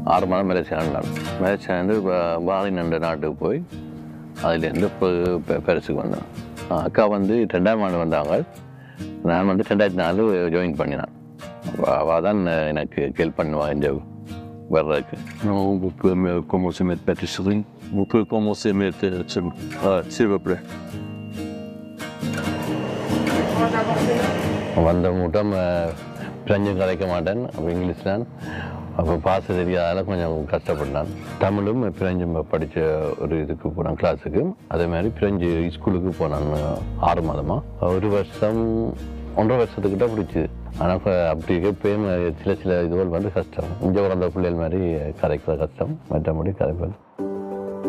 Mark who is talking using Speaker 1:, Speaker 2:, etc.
Speaker 1: ஆறு மாதம் மலேசியா இருந்தான் மலேசியா வந்து பாலின் என்ற நாட்டுக்கு போய் அதுலேருந்து இப்போ பெ- பெருசுக்கு வந்தேன் ஆ, அக்கா வந்து ரெண்டாயிரம் ஆண்டு வந்தாங்க நான் வந்து ரெண்டாயிரத்தி நாலு ஜாயின் பண்ணினேன் அவள் தான் எனக்கு ஹெல்ப் பண்ணுவாள் இந்த வர்றதுக்கு
Speaker 2: Non, vous pouvez me commencer à mettre pâtisserie. Vous pouvez commencer à mettre, euh, s'il ah, s'il vous plaît.
Speaker 1: வந்த மூட்டம் பிரெஞ்சும் கதைக்க மாட்டேன் அப்போ இங்கிலீஷ் தான் அப்போ பாச தெரியாதால கொஞ்சம் கஷ்டப்பட்டான் தமிழும் பிரெஞ்சும் படித்த ஒரு இதுக்கு போனான் கிளாஸுக்கு அதே மாதிரி பிரெஞ்சு ஸ்கூலுக்கு போனான் ஆறு மாதமாக ஒரு வருஷம் ஒன்றரை வருஷத்துக்கிட்ட பிடிச்சிது ஆனால் அப்படி எப்பயும் சில சில இதுகள் வந்து கஷ்டம் இங்கே பிறந்த பிள்ளைகள் மாதிரி கதைக்கிற கஷ்டம் மற்றபடி கதைப்பது